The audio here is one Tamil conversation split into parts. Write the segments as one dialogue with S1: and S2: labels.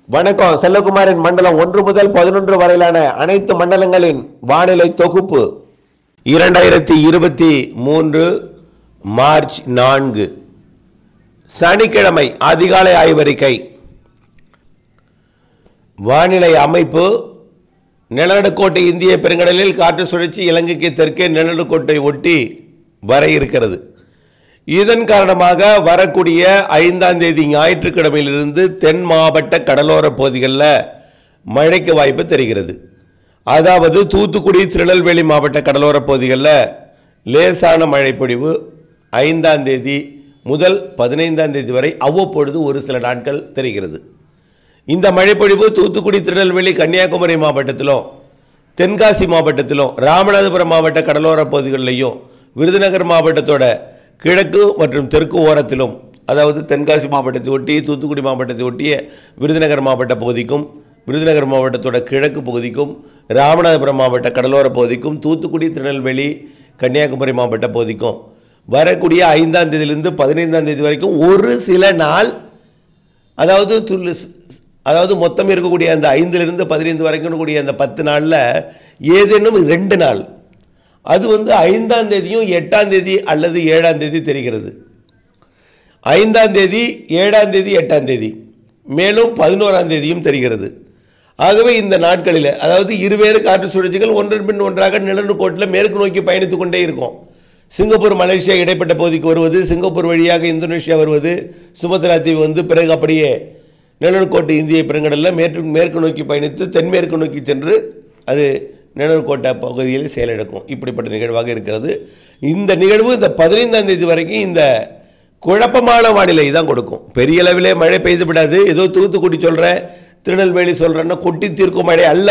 S1: வணக்கம் செல்லகுமாரின் மண்டலம் ஒன்று முதல் பதினொன்று வரையிலான அனைத்து மண்டலங்களின் வானிலை தொகுப்பு இரண்டாயிரத்தி இருபத்தி மூன்று மார்ச் நான்கு சனிக்கிழமை அதிகாலை ஆய்வறிக்கை வானிலை அமைப்பு நிலநடுக்கோட்டை இந்திய பெருங்கடலில் காற்று சுழற்சி இலங்கைக்கு தெற்கே நிலநடுக்கோட்டை ஒட்டி வர இருக்கிறது இதன் காரணமாக வரக்கூடிய ஐந்தாம் தேதி ஞாயிற்றுக்கிழமையிலிருந்து தென் மாவட்ட கடலோர பகுதிகளில் மழைக்கு வாய்ப்பு தெரிகிறது அதாவது தூத்துக்குடி திருநெல்வேலி மாவட்ட கடலோர பகுதிகளில் லேசான மழைப்பொழிவு ஐந்தாம் தேதி முதல் பதினைந்தாம் தேதி வரை அவ்வப்பொழுது ஒரு சில நாட்கள் தெரிகிறது இந்த மழைப்பொழிவு தூத்துக்குடி திருநெல்வேலி கன்னியாகுமரி மாவட்டத்திலும் தென்காசி மாவட்டத்திலும் ராமநாதபுரம் மாவட்ட கடலோர பகுதிகளிலையும் விருதுநகர் மாவட்டத்தோட கிழக்கு மற்றும் தெற்கு ஓரத்திலும் அதாவது தென்காசி மாவட்டத்தை ஒட்டி தூத்துக்குடி மாவட்டத்தை ஒட்டிய விருதுநகர் மாவட்ட பகுதிக்கும் விருதுநகர் மாவட்டத்தோட கிழக்கு பகுதிக்கும் ராமநாதபுரம் மாவட்ட கடலோர பகுதிக்கும் தூத்துக்குடி திருநெல்வேலி கன்னியாகுமரி மாவட்ட பகுதிக்கும் வரக்கூடிய ஐந்தாம் தேதியிலிருந்து பதினைந்தாம் தேதி வரைக்கும் ஒரு சில நாள் அதாவது துள்ளு அதாவது மொத்தம் இருக்கக்கூடிய அந்த ஐந்திலிருந்து பதினைந்து வரைக்கும் இருக்கக்கூடிய அந்த பத்து நாளில் ஏதேனும் ரெண்டு நாள் அது வந்து ஐந்தாம் தேதியும் எட்டாம் தேதி அல்லது ஏழாம் தேதி தெரிகிறது ஐந்தாம் தேதி ஏழாம் தேதி எட்டாம் தேதி மேலும் பதினோராம் தேதியும் தெரிகிறது ஆகவே இந்த நாட்களில் அதாவது இருவேறு காற்று சுழற்சிகள் ஒன்றன் பின் ஒன்றாக நிலநடுக்கோட்டில் மேற்கு நோக்கி பயணித்து கொண்டே இருக்கும் சிங்கப்பூர் மலேசியா இடைப்பட்ட பகுதிக்கு வருவது சிங்கப்பூர் வழியாக இந்தோனேஷியா வருவது சுமத்ரா தீவு வந்து பிறகு அப்படியே நிலநடுக்கோட்டு இந்திய பெருங்கடலில் மேற்கு மேற்கு நோக்கி பயணித்து தென்மேற்கு நோக்கி சென்று அது நிலநடுக்கோட்டை பகுதியில் செயலிழக்கும் இப்படிப்பட்ட நிகழ்வாக இருக்கிறது இந்த நிகழ்வு இந்த பதினைந்தாம் தேதி வரைக்கும் இந்த குழப்பமான வானிலை தான் கொடுக்கும் பெரிய அளவிலே மழை பெய்து விடாது ஏதோ தூத்துக்குடி சொல்கிறேன் திருநெல்வேலி சொல்கிறேன்னா கொட்டி தீர்க்கும் மழை அல்ல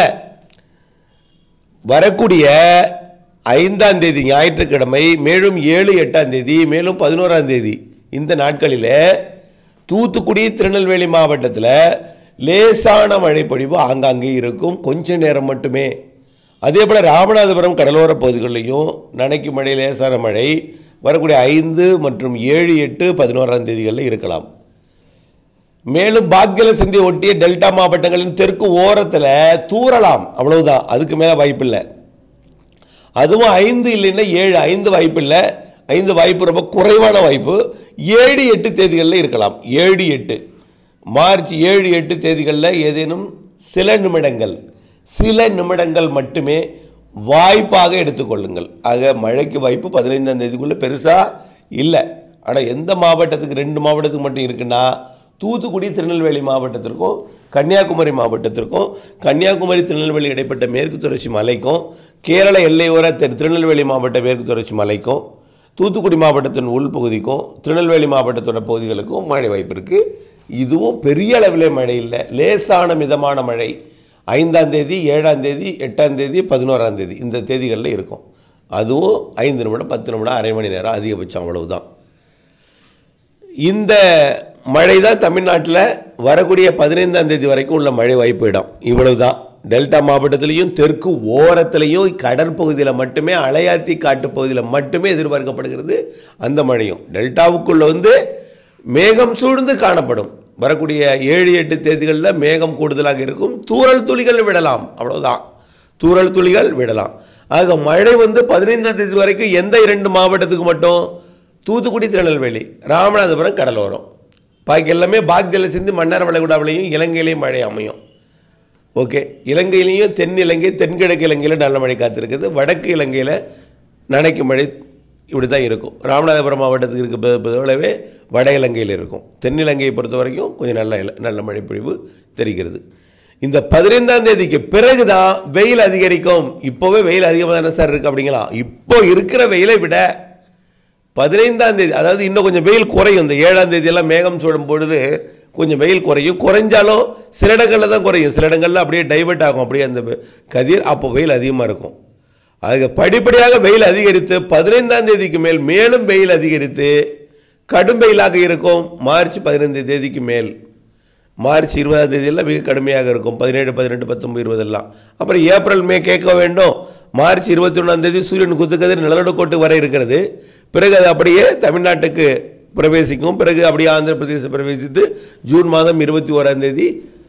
S1: வரக்கூடிய ஐந்தாம் தேதி ஞாயிற்றுக்கிழமை மேலும் ஏழு எட்டாம் தேதி மேலும் பதினோராம் தேதி இந்த நாட்களில் தூத்துக்குடி திருநெல்வேலி மாவட்டத்தில் லேசான மழைப்பொழிவு ஆங்காங்கே இருக்கும் கொஞ்ச நேரம் மட்டுமே அதே போல் ராமநாதபுரம் கடலோர பகுதிகளிலையும் நனைக்கும் மழை லேசான மழை வரக்கூடிய ஐந்து மற்றும் ஏழு எட்டு பதினோராம் தேதிகளில் இருக்கலாம் மேலும் பாக்யல சிந்தியை ஒட்டிய டெல்டா மாவட்டங்களின் தெற்கு ஓரத்தில் தூறலாம் அவ்வளவுதான் அதுக்கு மேலே வாய்ப்பில்லை அதுவும் ஐந்து இல்லைன்னா ஏழு ஐந்து வாய்ப்பு இல்லை ஐந்து வாய்ப்பு ரொம்ப குறைவான வாய்ப்பு ஏழு எட்டு தேதிகளில் இருக்கலாம் ஏழு எட்டு மார்ச் ஏழு எட்டு தேதிகளில் ஏதேனும் சில நிமிடங்கள் சில நிமிடங்கள் மட்டுமே வாய்ப்பாக எடுத்துக்கொள்ளுங்கள் ஆக மழைக்கு வாய்ப்பு பதினைந்தாம் தேதிக்குள்ளே பெருசாக இல்லை ஆனால் எந்த மாவட்டத்துக்கு ரெண்டு மாவட்டத்துக்கு மட்டும் இருக்குன்னா தூத்துக்குடி திருநெல்வேலி மாவட்டத்திற்கும் கன்னியாகுமரி மாவட்டத்திற்கும் கன்னியாகுமரி திருநெல்வேலி இடைப்பட்ட மேற்கு தொடர்ச்சி மலைக்கும் கேரள எல்லையோர திரு திருநெல்வேலி மாவட்ட மேற்கு தொடர்ச்சி மலைக்கும் தூத்துக்குடி மாவட்டத்தின் உள்பகுதிக்கும் திருநெல்வேலி மாவட்டத்தோட பகுதிகளுக்கும் மழை வாய்ப்பு இருக்குது இதுவும் பெரிய அளவில் மழை இல்லை லேசான மிதமான மழை ஐந்தாம் தேதி ஏழாம் தேதி எட்டாம் தேதி பதினோராம் தேதி இந்த தேதிகளில் இருக்கும் அதுவும் ஐந்து நிமிடம் பத்து நிமிடம் அரை மணி நேரம் அதிகபட்சம் அவ்வளவுதான் இந்த மழை தான் தமிழ்நாட்டில் வரக்கூடிய பதினைந்தாம் தேதி வரைக்கும் உள்ள மழை வாய்ப்பு இடம் இவ்வளவுதான் டெல்டா மாவட்டத்திலையும் தெற்கு ஓரத்திலையும் கடற்பகுதியில் மட்டுமே அலையாத்தி காட்டு பகுதியில் மட்டுமே எதிர்பார்க்கப்படுகிறது அந்த மழையும் டெல்டாவுக்குள்ள வந்து மேகம் சூழ்ந்து காணப்படும் வரக்கூடிய ஏழு எட்டு தேதிகளில் மேகம் கூடுதலாக இருக்கும் தூறல் துளிகள் விடலாம் அவ்வளவுதான் தூறல் துளிகள் விடலாம் ஆக மழை வந்து பதினைந்தாம் தேதி வரைக்கும் எந்த இரண்டு மாவட்டத்துக்கு மட்டும் தூத்துக்குடி திருநெல்வேலி ராமநாதபுரம் கடலோரம் பாக்கி எல்லாமே பாக்ஜல சிந்து மன்னார் வளைகுடாவிலையும் இலங்கையிலையும் மழை அமையும் ஓகே இலங்கையிலையும் தென் இலங்கை தென்கிழக்கு இலங்கையில் நல்ல மழை காத்திருக்குது வடக்கு இலங்கையில் நனைக்கும் மழை இப்படி தான் இருக்கும் ராமநாதபுரம் மாவட்டத்துக்கு இருக்க போலவே வட இலங்கையில் இருக்கும் தென் இலங்கையை பொறுத்த வரைக்கும் கொஞ்சம் நல்ல இல- நல்ல மழை பொழிவு தெரிகிறது இந்த பதினைந்தாம் தேதிக்கு பிறகு தான் வெயில் அதிகரிக்கும் இப்போவே வெயில் அதிகமாக தானே சார் இருக்குது அப்படிங்களாம் இப்போ இருக்கிற வெயிலை விட பதினைந்தாம் தேதி அதாவது இன்னும் கொஞ்சம் வெயில் குறையும் இந்த ஏழாம் தேதியெல்லாம் மேகம் சூடும் பொழுது கொஞ்சம் வெயில் குறையும் குறைஞ்சாலும் சில இடங்களில் தான் குறையும் சில இடங்களில் அப்படியே டைவர்ட் ஆகும் அப்படியே அந்த வெ- கதிர் அப்போ வெயில் அதிகமாக இருக்கும் ஆக படிப்படியாக வெயில் அதிகரித்து பதினைந்தாம் தேதிக்கு மேல் மேலும் வெயில் அதிகரித்து கடும் வெயிலாக இருக்கும் மார்ச் பதினைந்து தேதிக்கு மேல் மார்ச் இருபதாம் தேதியெல்லாம் மிக கடுமையாக இருக்கும் பதினேழு பதினெட்டு பத்தொம்பது இருபதெல்லாம் அப்புறம் ஏப்ரல் மே கேட்க வேண்டும் மார்ச் இருபத்தி ஒன்றாம் தேதி சூரியன் குத்துக்கதிர் நிலநடுக்கோட்டு வரை இருக்கிறது பிறகு அது அப்படியே தமிழ்நாட்டுக்கு பிரவேசிக்கும் பிறகு அப்படியே ஆந்திர பிரதேசம் பிரவேசித்து ஜூன் மாதம் இருபத்தி ஓராம் தேதி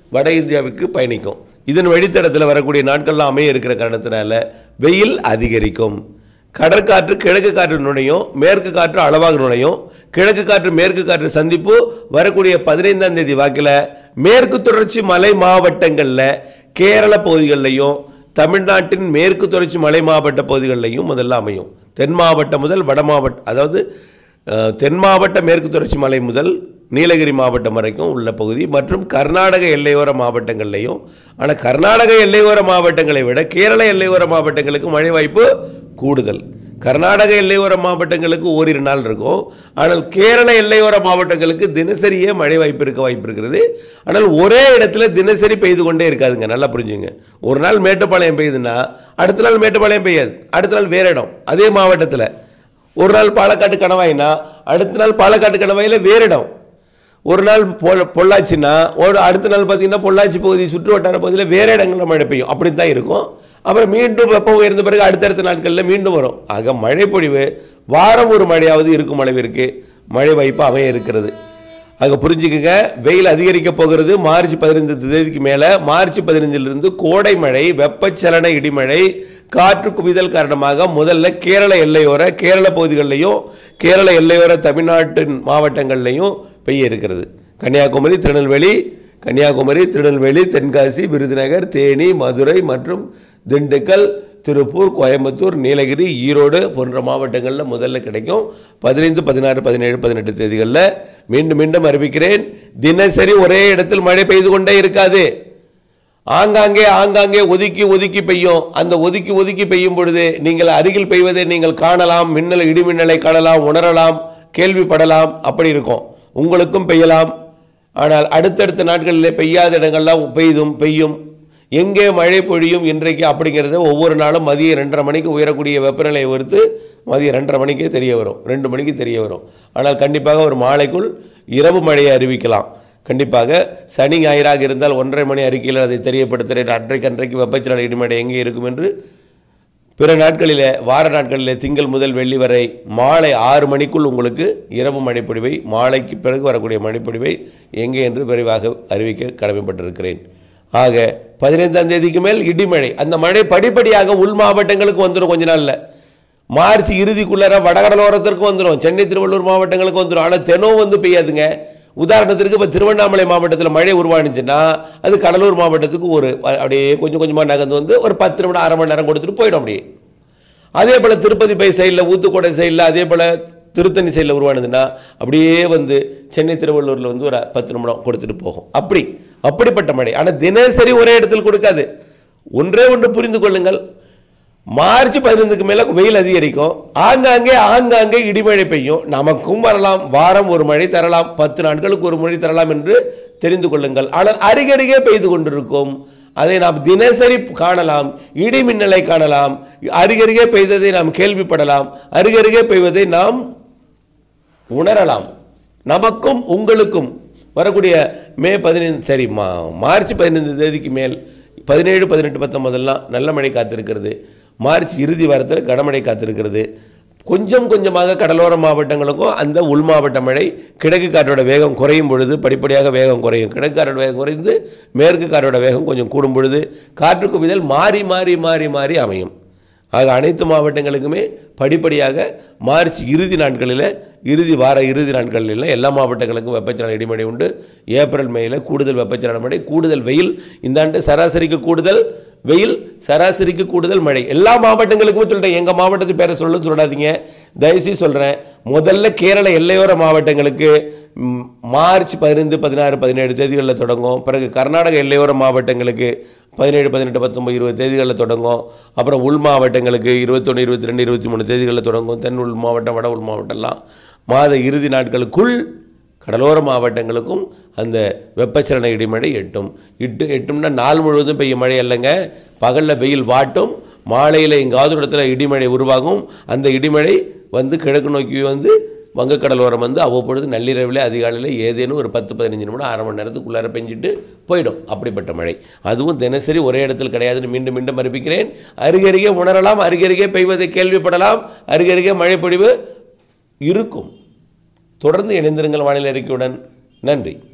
S1: வட இந்தியாவுக்கு பயணிக்கும் இதன் வழித்தடத்தில் வரக்கூடிய நாட்கள்லாம் அமைய இருக்கிற காரணத்தினால வெயில் அதிகரிக்கும் கடற்காற்று கிழக்கு காற்று நுழையும் மேற்கு காற்று அளவாக நுழையும் கிழக்கு காற்று மேற்கு காற்று சந்திப்பு வரக்கூடிய பதினைந்தாம் தேதி வாக்கில் மேற்கு தொடர்ச்சி மலை மாவட்டங்களில் கேரள பகுதிகளிலையும் தமிழ்நாட்டின் மேற்கு தொடர்ச்சி மலை மாவட்ட பகுதிகளிலையும் முதல்ல அமையும் தென் மாவட்டம் முதல் வட மாவட்டம் அதாவது அஹ், தென் மாவட்ட மேற்கு தொடர்ச்சி மலை முதல் நீலகிரி மாவட்டம் வரைக்கும் உள்ள பகுதி மற்றும் கர்நாடக எல்லையோர மாவட்டங்கள்லையும் ஆனால் கர்நாடக எல்லையோர மாவட்டங்களை விட கேரள எல்லையோர மாவட்டங்களுக்கு மழை வாய்ப்பு கூடுதல் கர்நாடக எல்லையோர மாவட்டங்களுக்கு ஓரிரு நாள் இருக்கும் ஆனால் கேரள எல்லையோர மாவட்டங்களுக்கு தினசரியே மழை வாய்ப்பு இருக்க வாய்ப்பு இருக்கிறது ஆனால் ஒரே இடத்துல தினசரி பெய்து கொண்டே இருக்காதுங்க நல்லா புரிஞ்சுங்க ஒரு நாள் மேட்டுப்பாளையம் பெய்யுதுன்னா அடுத்த நாள் மேட்டுப்பாளையம் பெய்யாது அடுத்த நாள் வேற இடம் அதே மாவட்டத்தில் ஒரு நாள் பாலக்காட்டு கணவாய்னா அடுத்த நாள் பாலக்காட்டு கணவாயில் வேறு இடம் ஒரு நாள் பொ பொள்ளாச்சின்னா ஒரு அடுத்த நாள் பார்த்தீங்கன்னா பொள்ளாச்சி பகுதி சுற்று வட்டார பகுதியில் வேறு இடங்களில் மழை பெய்யும் அப்படி தான் இருக்கும் அப்புறம் மீண்டும் வெப்பம் உயர்ந்த பிறகு அடுத்தடுத்த நாட்களில் மீண்டும் வரும் ஆக மழை பொழிவு வாரம் ஒரு மழையாவது இருக்கும் அளவிற்கு மழை வாய்ப்பு அமைய இருக்கிறது ஆக புரிஞ்சுக்குங்க வெயில் அதிகரிக்க போகிறது மார்ச் பதினைந்து தேதிக்கு மேலே மார்ச் பதினைஞ்சிலிருந்து கோடை மழை வெப்பச்சலன இடிமழை காற்று குவிதல் காரணமாக முதல்ல கேரள எல்லையோர கேரள பகுதிகளிலையும் கேரள எல்லையோர தமிழ்நாட்டின் மாவட்டங்கள்லையும் பெய்ய இருக்கிறது கன்னியாகுமரி திருநெல்வேலி கன்னியாகுமரி திருநெல்வேலி தென்காசி விருதுநகர் தேனி மதுரை மற்றும் திண்டுக்கல் திருப்பூர் கோயம்புத்தூர் நீலகிரி ஈரோடு போன்ற மாவட்டங்களில் முதல்ல கிடைக்கும் பதினைந்து பதினாறு பதினேழு பதினெட்டு தேதிகளில் மீண்டும் மீண்டும் அறிவிக்கிறேன் தினசரி ஒரே இடத்தில் மழை பெய்து கொண்டே இருக்காது ஆங்காங்கே ஆங்காங்கே ஒதுக்கி ஒதுக்கி பெய்யும் அந்த ஒதுக்கி ஒதுக்கி பெய்யும் பொழுது நீங்கள் அருகில் பெய்வதை நீங்கள் காணலாம் மின்னல் இடிமின்னலை காணலாம் உணரலாம் கேள்விப்படலாம் அப்படி இருக்கும் உங்களுக்கும் பெய்யலாம் ஆனால் அடுத்தடுத்த நாட்களிலே பெய்யாத இடங்கள்லாம் பெய்தும் பெய்யும் எங்கே மழை பொழியும் இன்றைக்கு அப்படிங்கிறத ஒவ்வொரு நாளும் மதியம் ரெண்டரை மணிக்கு உயரக்கூடிய வெப்பநிலையை பொறுத்து மதியம் ரெண்டரை மணிக்கே தெரிய வரும் ரெண்டு மணிக்கு தெரிய வரும் ஆனால் கண்டிப்பாக ஒரு மாலைக்குள் இரவு மழையை அறிவிக்கலாம் கண்டிப்பாக சனி ஞாயிறாக இருந்தால் ஒன்றரை மணி அறிக்கையில் அதை தெரியப்படுத்துகிறேன் அன்றைக்கு அன்றைக்கு வெப்பச்சலன இடிமடை எங்கே இருக்கும் என்று பிற நாட்களிலே வார நாட்களிலே திங்கள் முதல் வெள்ளி வரை மாலை ஆறு மணிக்குள் உங்களுக்கு இரவு மழைப்பொழிவை மாலைக்கு பிறகு வரக்கூடிய மழைப்பொழிவை எங்கே என்று விரைவாக அறிவிக்க கடமைப்பட்டிருக்கிறேன் ஆக பதினைந்தாம் தேதிக்கு மேல் இடிமழை அந்த மழை படிப்படியாக உள் மாவட்டங்களுக்கு வந்துடும் கொஞ்ச நாளில் மார்ச் இறுதிக்குள்ளார வடகடலோரத்திற்கு வந்துடும் சென்னை திருவள்ளூர் மாவட்டங்களுக்கு வந்துடும் ஆனால் தினம் வந்து பெய்யாதுங்க உதாரணத்திற்கு இப்போ திருவண்ணாமலை மாவட்டத்தில் மழை உருவானுச்சுன்னா அது கடலூர் மாவட்டத்துக்கு ஒரு அப்படியே கொஞ்சம் கொஞ்சமாக நகர்ந்து வந்து ஒரு பத்து நிமிடம் அரை மணி நேரம் கொடுத்துட்டு போயிடும் அப்படியே அதே போல் திருப்பதி பை சைடில் ஊத்துக்கோட்டை சைடில் அதே போல் திருத்தணி சைடில் உருவானதுன்னா அப்படியே வந்து சென்னை திருவள்ளூரில் வந்து ஒரு பத்து நிமிடம் கொடுத்துட்டு போகும் அப்படி அப்படிப்பட்ட மழை ஆனால் தினசரி ஒரே இடத்தில் கொடுக்காது ஒன்றே ஒன்று புரிந்து கொள்ளுங்கள் மார்ச் பதினைந்துக்கு மேலே வெயில் அதிகரிக்கும் ஆங்காங்கே ஆங்காங்கே இடிமழை பெய்யும் நமக்கும் வரலாம் வாரம் ஒரு மழை தரலாம் பத்து நாட்களுக்கு ஒரு மழை தரலாம் என்று தெரிந்து கொள்ளுங்கள் ஆனால் அருகருகே பெய்து கொண்டிருக்கும் அதை நாம் தினசரி காணலாம் இடி மின்னலை காணலாம் அருகருகே பெய்ததை நாம் கேள்விப்படலாம் அருகருகே பெய்வதை நாம் உணரலாம் நமக்கும் உங்களுக்கும் வரக்கூடிய மே பதினைந்து சரி மா மார்ச் பதினைந்து தேதிக்கு மேல் பதினேழு பதினெட்டு பத்தொன்பதெல்லாம் நல்ல மழை காத்திருக்கிறது மார்ச் இறுதி வாரத்தில் கனமழை காத்திருக்கிறது கொஞ்சம் கொஞ்சமாக கடலோர மாவட்டங்களுக்கும் அந்த உள் மாவட்ட மழை கிழக்கு காற்றோட வேகம் குறையும் பொழுது படிப்படியாக வேகம் குறையும் கிழக்கு காற்றோட வேகம் குறைந்து மேற்கு காற்றோட வேகம் கொஞ்சம் கூடும் பொழுது காற்று குவிதல் மாறி மாறி மாறி மாறி அமையும் ஆக அனைத்து மாவட்டங்களுக்குமே படிப்படியாக மார்ச் இறுதி நாட்களில் இறுதி வார இறுதி நாட்களில் எல்லா மாவட்டங்களுக்கும் வெப்பச்சலன இடிமழை உண்டு ஏப்ரல் மேயில் கூடுதல் வெப்பச்சலன மழை கூடுதல் வெயில் இந்த ஆண்டு சராசரிக்கு கூடுதல் வெயில் சராசரிக்கு கூடுதல் மழை எல்லா மாவட்டங்களுக்குமே சொல்லிட்டேன் எங்கள் மாவட்டத்து பேரை சொல்ல சொல்லாதீங்க தயவுசெய்து சொல்கிறேன் முதல்ல கேரள எல்லையோர மாவட்டங்களுக்கு ம், மார்ச் பதினைந்து பதினாறு பதினேழு தேதிகளில் தொடங்கும் பிறகு கர்நாடக எல்லையோர மாவட்டங்களுக்கு பதினேழு பதினெட்டு பத்தொம்பது இருபது தேதிகளில் தொடங்கும் அப்புறம் உள் மாவட்டங்களுக்கு இருபத்தொன்று இருபத்தி ரெண்டு இருபத்தி மூணு தேதிகளில் தொடங்கும் தென் உள் மாவட்டம் வட உள் மாவட்டம்லாம் மாத இறுதி நாட்களுக்குள் கடலோர மாவட்டங்களுக்கும் அந்த வெப்பச்சலன இடிமழை எட்டும் இட்டு எட்டும்னா நாள் முழுவதும் பெய்யும் மழை இல்லைங்க பகலில் வெயில் வாட்டும் மாலையில் எங்காவது ஒரு இடத்துல இடிமழை உருவாகும் அந்த இடிமழை வந்து கிழக்கு நோக்கி வந்து வங்கக்கடலோரம் வந்து அவ்வப்பொழுது நள்ளிரவில் அதிகாலையில் ஏதேனும் ஒரு பத்து பதினஞ்சு நிமிடம் அரை மணி நேரத்துக்குள்ளார பெஞ்சிட்டு போயிடும் அப்படிப்பட்ட மழை அதுவும் தினசரி ஒரே இடத்தில் கிடையாதுன்னு மீண்டும் மீண்டும் அறிவிக்கிறேன் அருகருகே உணரலாம் அருகருகே பெய்வதை கேள்விப்படலாம் அருகருகே மழை பொழிவு இருக்கும் தொடர்ந்து இணைந்திருங்கள் வானிலை அறிக்கையுடன் நன்றி